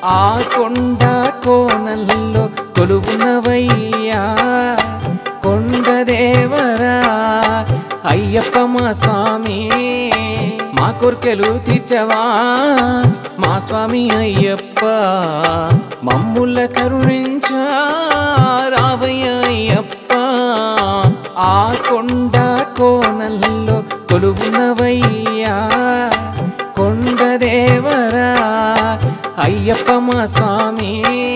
ఆ కొండ కోనల్లో కొలువునవయ్యా కొండ దేవరా అయ్యప్ప మా స్వామి మా కోర్కెలు తీర్చవా మా స్వామి అయ్యప్ప మమ్ముల కరుణించా రావయ్య అయ్యప్ప ఆ కొండ కోనల్లో కొలువునవయ్యా కొండ దేవరా అయ్యప్ప మా స్వామి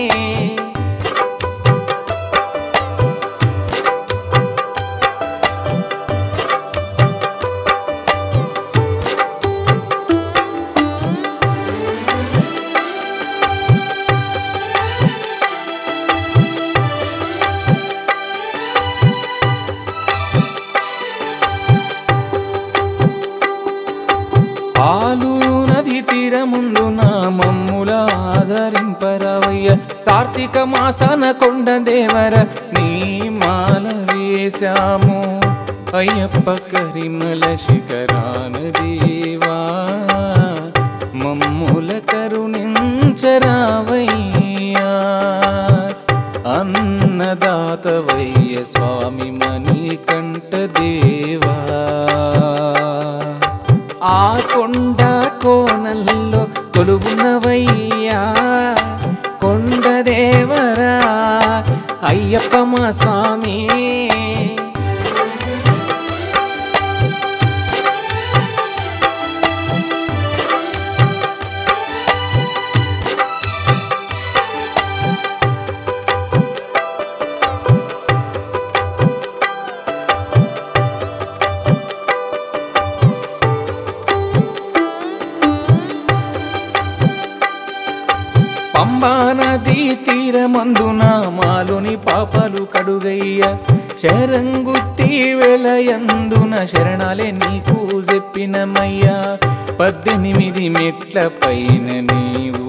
పాలు నది తీరముందు నా మమ్ముల ఆదరింపరవయ్య కార్తీక మాసాన కొండ దేవర నీ మాల వేశాము అయ్యప్ప కరిమల శిఖరాన దేవా మమ్ముల కరుణించరావయ్యా అన్నదాతవయ్య స్వామి మణికంఠ దేవా ఆ కొండ కోనల్లో కొలువునవయ్యా కొండ దేవరా అయ్యప్ప మా స్వామి పంబా నది తీరమందున మాలుని పాపాలు కడుగయ్య శరంగుత్తి వెలయందున శరణాలే నీకు చెప్పినమయ్యా పద్దెనిమిది మెట్ల పైన నీవు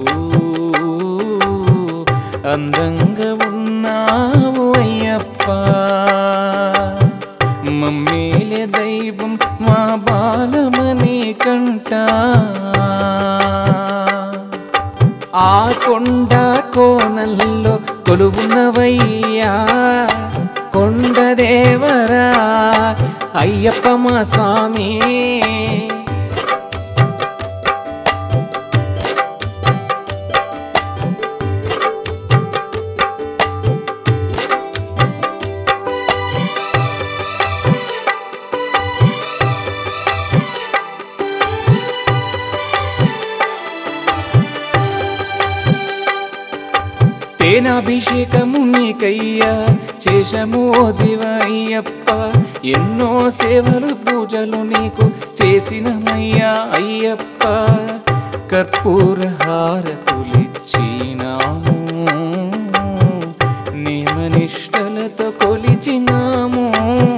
అందంగా ఉన్నావు అయ్యప్ప మమ్మేలే దైవం మా బాలమని కంట ఆ కొండ కోనల్లో కొలువునవయ్యా కొండ దేవరా అయ్యప్ప మా స్వామి తేనాభిషేకము నీకయ్యా చేశము ఓ దివయ్యప్ప ఎన్నో సేవలు పూజలు నీకు చేసినమయ్యా అయ్యప్ప కర్పూర హారతులిచ్చినాము నియమనిష్టలతో కొలిచినాము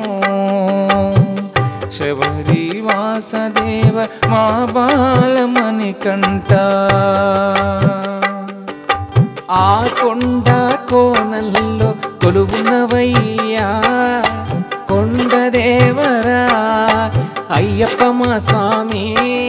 శబరి వాసదేవ మా బాలమని కంట ఆ కొండ కోనల్లో కొలువునవయ్యా కొండ దేవరా అయ్యప్ప మా స్వామి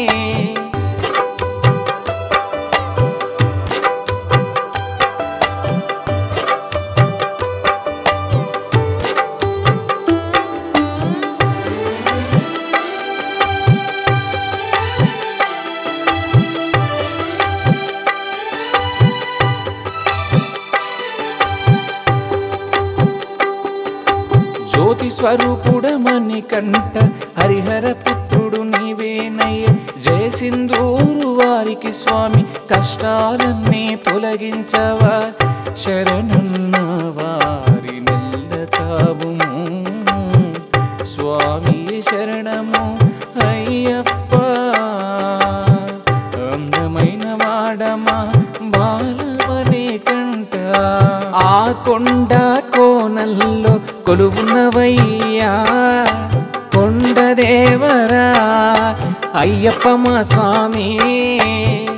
జ్యోతి స్వరూపుడమని కంట హరిహర పుత్రుడు నీవేనయ్య జయ సింధూరు వారికి స్వామి కష్టాలన్నీ తొలగించవా శరణన్న వారి నెల్ల కావుము స్వామి శరణము అయ్యప్ప అందమైన వాడమా బాలవనే కంట ఆ కొండ కోనల్లో కొలువునవయ్యా కొండ దేవరా అయ్యప్ప మా స్వామి